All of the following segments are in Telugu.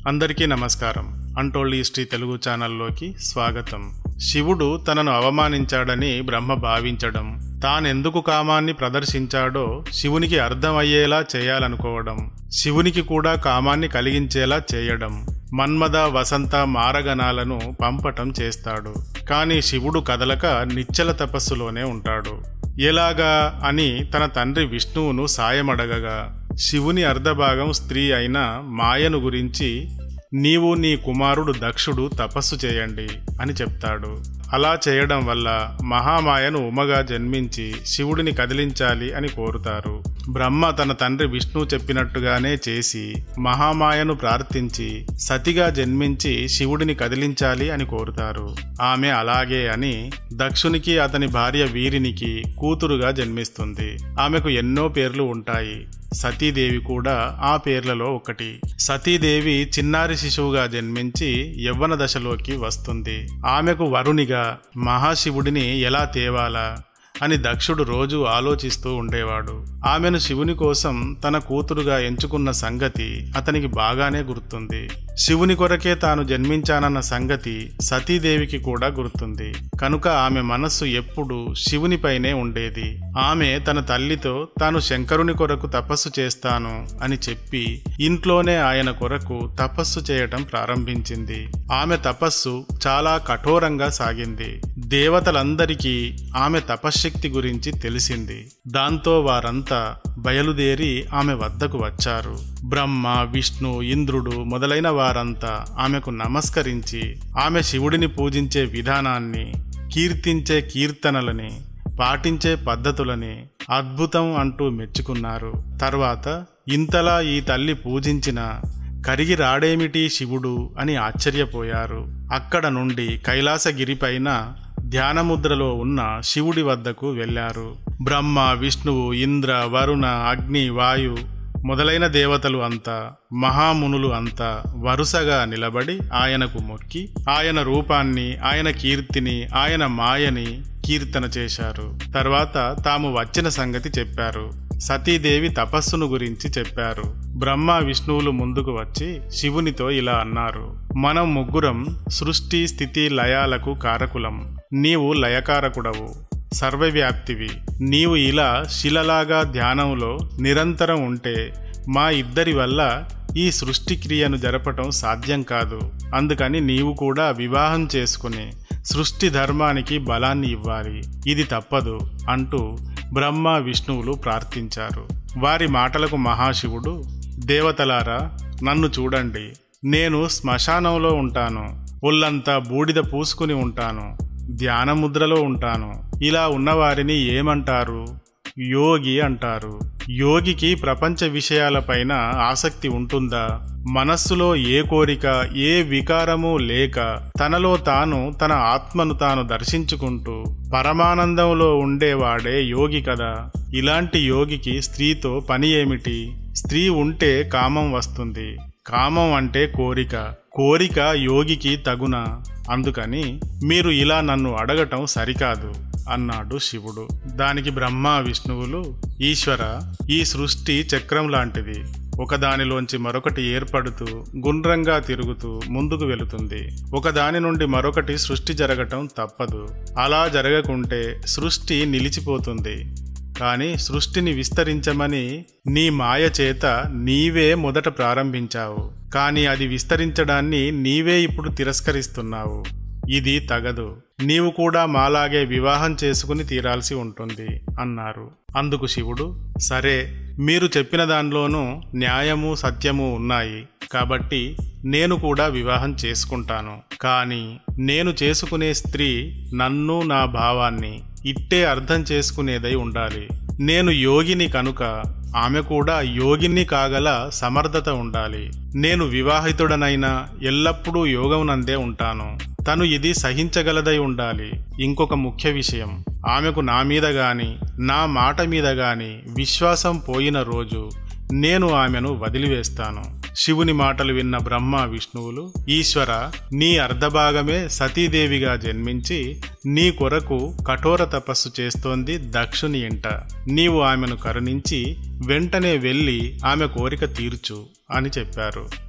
అందరికీ నమస్కారం అంటోల్డ్ హిస్టరీ తెలుగు ఛానల్లోకి స్వాగతం శివుడు తనను అవమానించాడని బ్రహ్మ భావించడం తానెందుకు కామాన్ని ప్రదర్శించాడో శివునికి అర్థమయ్యేలా చేయాలనుకోవడం శివునికి కూడా కామాన్ని కలిగించేలా చేయడం మన్మద వసంత మారగణాలను పంపటం చేస్తాడు కానీ శివుడు కదలక నిశ్చల తపస్సులోనే ఉంటాడు ఎలాగా అని తన తండ్రి విష్ణువును సాయమడగగా శివుని అర్ధభాగం స్త్రీ అయిన మాయను గురించి నీవు నీ కుమారుడు దక్షుడు తపస్సు చేయండి అని చెప్తాడు అలా చేయడం వల్ల మహామాయను ఉమగా జన్మించి శివుడిని కదిలించాలి అని కోరుతారు బ్రహ్మ తన తండ్రి విష్ణువు చెప్పినట్టుగానే చేసి మహామాయను ప్రార్థించి సతిగా జన్మించి శివుడిని కదిలించాలి అని కోరుతారు ఆమె అలాగే అని దక్షునికి అతని భార్య వీరినికి కూతురుగా జన్మిస్తుంది ఆమెకు ఎన్నో పేర్లు ఉంటాయి సతీదేవి కూడా ఆ పేర్లలో ఒకటి సతీదేవి చిన్నారి శిశువుగా జన్మించి యవ్వన దశలోకి వస్తుంది ఆమెకు వరునిగా మహాశివుడిని ఎలా తేవాలా అని దక్షుడు రోజు ఆలోచిస్తూ ఉండేవాడు ఆమెను శివుని కోసం తన కూతురుగా ఎంచుకున్న సంగతి అతనికి బాగానే గుర్తుంది శివుని కొరకే తాను జన్మించానన్న సంగతి సతీదేవికి కూడా గుర్తుంది కనుక ఆమె మనస్సు ఎప్పుడు శివునిపైనే ఉండేది ఆమె తన తల్లితో తాను శంకరుని కొరకు తపస్సు చేస్తాను అని చెప్పి ఇంట్లోనే ఆయన కొరకు తపస్సు చేయటం ప్రారంభించింది ఆమె తపస్సు చాలా కఠోరంగా సాగింది దేవతలందరికీ ఆమె తపశ్శక్తి గురించి తెలిసింది దాంతో వారంతా బయలుదేరి ఆమె వద్దకు వచ్చారు బ్రహ్మ విష్ణు ఇంద్రుడు మొదలైన వారంతా ఆమెకు నమస్కరించి ఆమె శివుడిని పూజించే విధానాన్ని కీర్తించే కీర్తనలని పాటించే పద్ధతులని అద్భుతం అంటూ మెచ్చుకున్నారు తర్వాత ఇంతలా ఈ తల్లి పూజించిన కరిగి రాడేమిటి శివుడు అని ఆశ్చర్యపోయారు అక్కడ నుండి కైలాసగిరిపైన ధ్యానముద్రలో ఉన్న శివుడి వద్దకు వెళ్ళారు బ్రహ్మ విష్ణువు ఇంద్ర వరుణ అగ్ని వాయు మొదలైన దేవతలు అంతా మహామునులు అంతా వరుసగా నిలబడి ఆయనకు మొక్కి ఆయన రూపాన్ని ఆయన కీర్తిని ఆయన మాయని కీర్తన చేశారు తర్వాత తాము వచ్చిన సంగతి చెప్పారు సతీదేవి తపస్సును గురించి చెప్పారు బ్రహ్మ విష్ణువులు ముందుకు వచ్చి శివునితో ఇలా అన్నారు మనం ముగ్గురం సృష్టి స్థితి లయాలకు కారకులం నీవు లయకారకుడవు సర్వవ్యాప్తివి నీవు ఇలా శిలలాగా ధ్యానంలో నిరంతరం ఉంటే మా ఇద్దరి వల్ల ఈ సృష్టి క్రియను జరపటం సాధ్యం కాదు అందుకని నీవు కూడా వివాహం చేసుకుని సృష్టి ధర్మానికి బలాన్ని ఇవ్వాలి ఇది తప్పదు అంటూ బ్రహ్మ విష్ణువులు ప్రార్థించారు వారి మాటలకు మహాశివుడు దేవతలారా నన్ను చూడండి నేను శ్మశానంలో ఉంటాను ఒళ్ళంతా బూడిద పూసుకుని ఉంటాను ధ్యానముద్రలో ఉంటాను ఇలా ఉన్నవారిని ఏమంటారు యోగి అంటారు యోగికి ప్రపంచ విషయాలపైన ఆసక్తి ఉంటుందా మనస్సులో ఏ కోరిక ఏ వికారము లేక తనలో తాను తన ఆత్మను తాను దర్శించుకుంటూ పరమానందంలో ఉండేవాడే యోగి కదా ఇలాంటి యోగికి స్త్రీతో పని ఏమిటి స్త్రీ ఉంటే కామం వస్తుంది కామం అంటే కోరిక కోరిక యోగికి తగున అందుకని మీరు ఇలా నన్ను అడగటం సరికాదు అన్నాడు శివుడు దానికి బ్రహ్మ విష్ణువులు ఈశ్వర ఈ సృష్టి చక్రం లాంటిది ఒకదానిలోంచి మరొకటి ఏర్పడుతూ గుండ్రంగా తిరుగుతూ ముందుకు వెళుతుంది ఒకదాని నుండి మరొకటి సృష్టి జరగటం తప్పదు అలా జరగకుంటే సృష్టి నిలిచిపోతుంది కానీ సృష్టిని విస్తరించమని నీ మాయ చేత నీవే మొదట ప్రారంభించావు కానీ అది విస్తరించడాన్ని నీవే ఇప్పుడు తిరస్కరిస్తున్నావు ఇది తగదు నీవు కూడా మాలాగే వివాహం చేసుకుని తీరాల్సి ఉంటుంది అన్నారు అందుకు శివుడు సరే మీరు చెప్పిన దానిలోనూ న్యాయము సత్యము ఉన్నాయి కాబట్టి నేను కూడా వివాహం చేసుకుంటాను కానీ నేను చేసుకునే స్త్రీ నన్ను నా భావాన్ని ఇట్టే అర్థం చేసుకునేదై ఉండాలి నేను యోగిని కనుక ఆమె కూడా యోగిని కాగల సమర్థత ఉండాలి నేను వివాహితుడనైనా ఎల్లప్పుడూ యోగమునందే ఉంటాను తను ఇది సహించగలదై ఉండాలి ఇంకొక ముఖ్య విషయం ఆమెకు నా మీద గాని నా మాట మీద గాని విశ్వాసం పోయిన రోజు నేను ఆమెను వదిలివేస్తాను శివుని మాటలు విన్న బ్రహ్మ విష్ణువులు ఈశ్వర నీ అర్ధభాగమే సతీదేవిగా జన్మించి నీ కొరకు కఠోర తపస్సు చేస్తోంది దక్షుని ఇంట నీవు ఆమెను కరుణించి వెంటనే వెళ్ళి ఆమె కోరిక తీర్చు అని చెప్పారు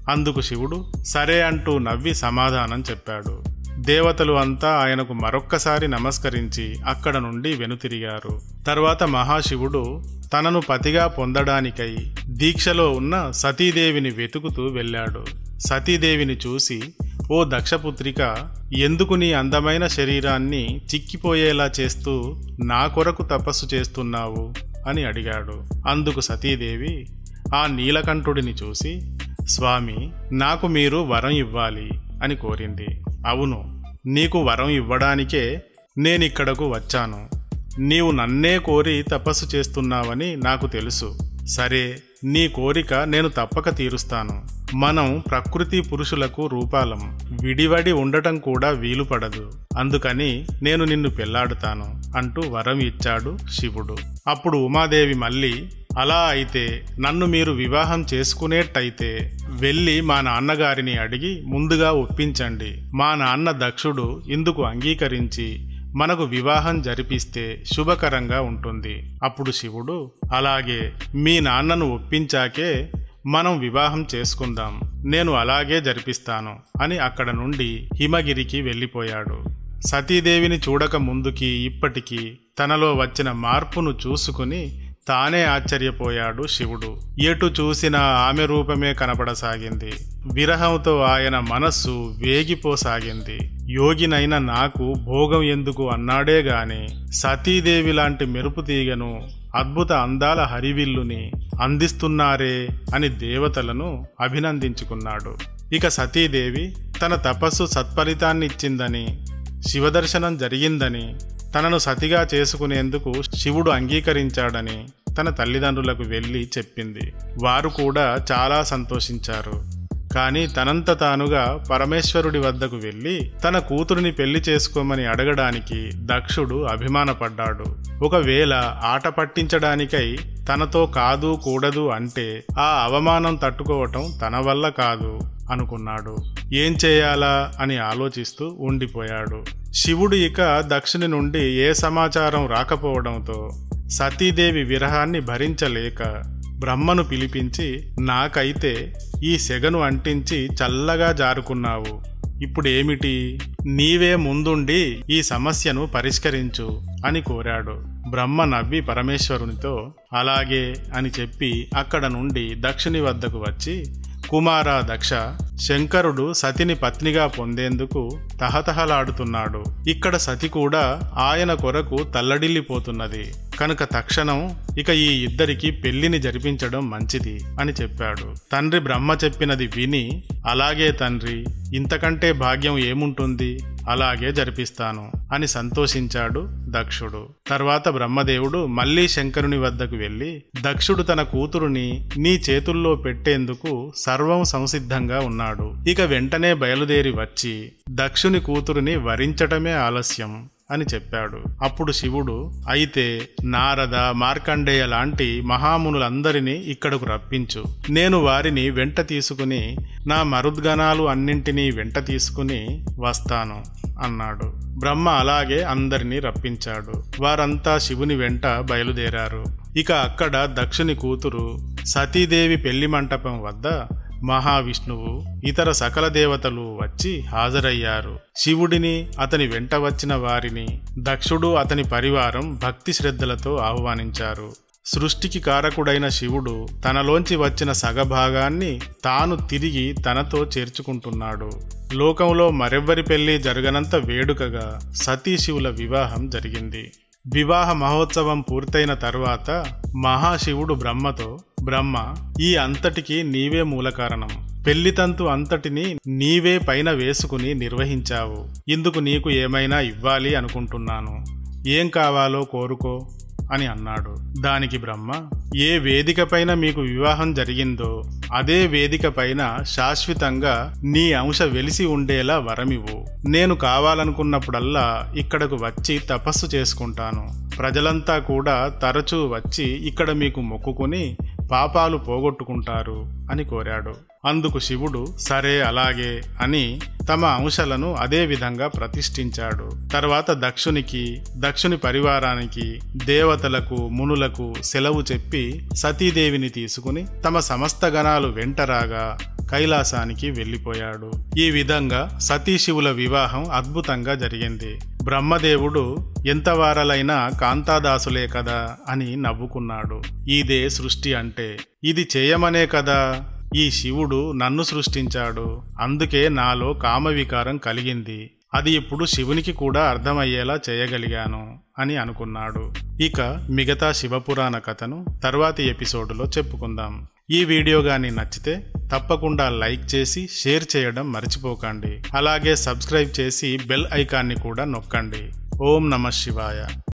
అందుకు శివుడు సరే అంటూ నవ్వి సమాధానం చెప్పాడు దేవతలు అంతా ఆయనకు మరొక్కసారి నమస్కరించి అక్కడ నుండి వెనుతిరిగారు తర్వాత మహాశివుడు తనను పతిగా పొందడానికై దీక్షలో ఉన్న సతీదేవిని వెతుకుతూ వెళ్ళాడు సతీదేవిని చూసి ఓ దక్షపుత్రిక ఎందుకు నీ అందమైన శరీరాన్ని చిక్కిపోయేలా చేస్తూ నా కొరకు తపస్సు చేస్తున్నావు అని అడిగాడు అందుకు సతీదేవి ఆ నీలకంఠుడిని చూసి స్వామి నాకు మీరు వరం ఇవ్వాలి అని కోరింది అవును నీకు వరం ఇవ్వడానికే నేనిక్కడకు వచ్చాను నీవు నన్నే కోరి తపస్సు చేస్తున్నావని నాకు తెలుసు సరే నీ కోరిక నేను తప్పక తీరుస్తాను మనం ప్రకృతి పురుషులకు రూపాలం విడివడి ఉండటం కూడా వీలు పడదు అందుకని నేను నిన్ను పెళ్లాడుతాను అంటూ వరం ఇచ్చాడు శివుడు అప్పుడు ఉమాదేవి మళ్ళీ అలా అయితే నన్ను మీరు వివాహం చేసుకునేట్టయితే వెళ్ళి మా నాన్నగారిని అడిగి ముందుగా ఒప్పించండి మా నాన్న దక్షుడు ఇందుకు అంగీకరించి మనకు వివాహం జరిపిస్తే శుభకరంగా ఉంటుంది అప్పుడు శివుడు అలాగే మీ నాన్నను ఒప్పించాకే మనం వివాహం చేసుకుందాం నేను అలాగే జరిపిస్తాను అని అక్కడ నుండి హిమగిరికి వెళ్ళిపోయాడు సతీదేవిని చూడక ముందుకి ఇప్పటికీ తనలో వచ్చిన మార్పును చూసుకుని తానే ఆశ్చర్యపోయాడు శివుడు ఎటు చూసినా ఆమె రూపమే కనపడసాగింది విరహంతో ఆయన మనస్సు వేగిపోసాగింది యోగినైన నాకు భోగం ఎందుకు అన్నాడే గాని సతీదేవి లాంటి మెరుపు తీగను అద్భుత అందాల హరివిల్లుని అందిస్తున్నారే అని దేవతలను అభినందించుకున్నాడు ఇక సతీదేవి తన తపస్సు సత్ఫలితాన్నిచ్చిందని శివదర్శనం జరిగిందని తనను సతిగా చేసుకునేందుకు శివుడు అంగీకరించాడని తన తల్లిదండ్రులకు వెళ్ళి చెప్పింది వారు కూడా చాలా సంతోషించారు కానీ తనంత తానుగా పరమేశ్వరుడి వద్దకు వెళ్ళి తన కూతురిని పెళ్లి చేసుకోమని అడగడానికి దక్షుడు అభిమానపడ్డాడు ఒకవేళ ఆట పట్టించడానికై తనతో కాదు కూడదు అంటే ఆ అవమానం తట్టుకోవటం తన వల్ల కాదు అనుకున్నాడు ఏం చేయాలా అని ఆలోచిస్తూ ఉండిపోయాడు శివుడు ఇక దక్షిణి నుండి ఏ సమాచారం రాకపోవడంతో సతీదేవి విరహాన్ని భరించలేక బ్రహ్మను పిలిపించి నాకైతే ఈ సెగను అంటించి చల్లగా జారుకున్నావు ఇప్పుడేమిటి నీవే ముందుండి ఈ సమస్యను పరిష్కరించు అని కోరాడు బ్రహ్మ నవ్వి పరమేశ్వరునితో అలాగే అని చెప్పి అక్కడ నుండి దక్షిణి వద్దకు వచ్చి కుమార దక్ష శంకరుడు సతిని పత్నిగా పొందేందుకు తహతహలాడుతున్నాడు ఇక్కడ సతి కూడా ఆయన కొరకు తల్లడిల్లిపోతున్నది కనుక తక్షణం ఇక ఈ ఇద్దరికి పెళ్లిని జరిపించడం మంచిది అని చెప్పాడు తండ్రి బ్రహ్మ చెప్పినది విని అలాగే తండ్రి ఇంతకంటే భాగ్యం ఏముంటుంది అలాగే జరిపిస్తాను అని సంతోషించాడు దక్షుడు తర్వాత బ్రహ్మదేవుడు మళ్ళీ శంకరుని వద్దకు వెళ్ళి దక్షుడు తన కూతురుని నీ చేతుల్లో పెట్టేందుకు సర్వం సంసిద్ధంగా ఉన్నాడు ఇక వెంటనే బయలుదేరి వచ్చి దక్షుని కూతురుని వరించటమే ఆలస్యం అని చెప్పాడు అప్పుడు శివుడు అయితే నారద మార్కండేయ లాంటి మహామునులందరినీ ఇక్కడకు రప్పించు నేను వారిని వెంట తీసుకుని నా మరుద్గణాలు అన్నింటినీ వెంట తీసుకుని వస్తాను అన్నాడు బ్రహ్మ అలాగే అందరినీ రప్పించాడు వారంతా శివుని వెంట బయలుదేరారు ఇక అక్కడ దక్షుని కూతురు సతీదేవి పెళ్లి మంటపం వద్ద మహావిష్ణువు ఇతర సకల దేవతలు వచ్చి హాజరయ్యారు శివుడిని అతని వెంట వచ్చిన వారిని దక్షుడు అతని పరివారం భక్తి శ్రద్ధలతో ఆహ్వానించారు సృష్టికి కారకుడైన శివుడు తనలోంచి వచ్చిన సగభాగాన్ని తాను తిరిగి తనతో చేర్చుకుంటున్నాడు లోకంలో మరెవ్వరి పెళ్లి జరగనంత వేడుకగా సతీశివుల వివాహం జరిగింది వివాహ మహోత్సవం పూర్తయిన తర్వాత మహాశివుడు బ్రహ్మతో బ్రహ్మ ఈ అంతటికి నీవే మూల కారణం పెళ్లితంతు అంతటిని నీవే పైన వేసుకుని నిర్వహించావు ఇందుకు నీకు ఏమైనా ఇవ్వాలి అనుకుంటున్నాను ఏం కావాలో కోరుకో అని అన్నాడు దానికి బ్రహ్మ ఏ వేదిక పైన మీకు వివాహం జరిగిందో అదే వేదిక పైన శాశ్వతంగా నీ అంశ వెలిసి ఉండేలా వరమివ్వు నేను కావాలనుకున్నప్పుడల్లా ఇక్కడకు వచ్చి తపస్సు చేసుకుంటాను ప్రజలంతా కూడా తరచూ వచ్చి ఇక్కడ మీకు మొక్కుకుని పాపాలు పోగొట్టుకుంటారు అని కోరాడు అందుకు శివుడు సరే అలాగే అని తమ అంశాలను అదే విధంగా ప్రతిష్ఠించాడు తర్వాత దక్షునికి దక్షుని పరివారానికి దేవతలకు మునులకు సెలవు చెప్పి సతీదేవిని తీసుకుని తమ సమస్త గణాలు వెంటరాగా కైలాసానికి వెళ్ళిపోయాడు ఈ విధంగా సతీశివుల వివాహం అద్భుతంగా జరిగింది బ్రహ్మదేవుడు ఎంత వారలైనా కాంతాదాసులే కదా అని నవ్వుకున్నాడు ఇదే సృష్టి అంటే ఇది చేయమనే కదా ఈ శివుడు నన్ను సృష్టించాడు అందుకే నాలో కామవికారం కలిగింది అది ఇప్పుడు శివునికి కూడా అర్థమయ్యేలా చేయగలిగాను అని అనుకున్నాడు ఇక మిగతా శివపురాణ కథను తర్వాతి ఎపిసోడులో చెప్పుకుందాం ఈ వీడియో గాని నచ్చితే తప్పకుండా లైక్ చేసి షేర్ చేయడం మర్చిపోకండి అలాగే సబ్స్క్రైబ్ చేసి బెల్ ఐకాన్ని కూడా నొక్కండి ఓం నమ శివాయ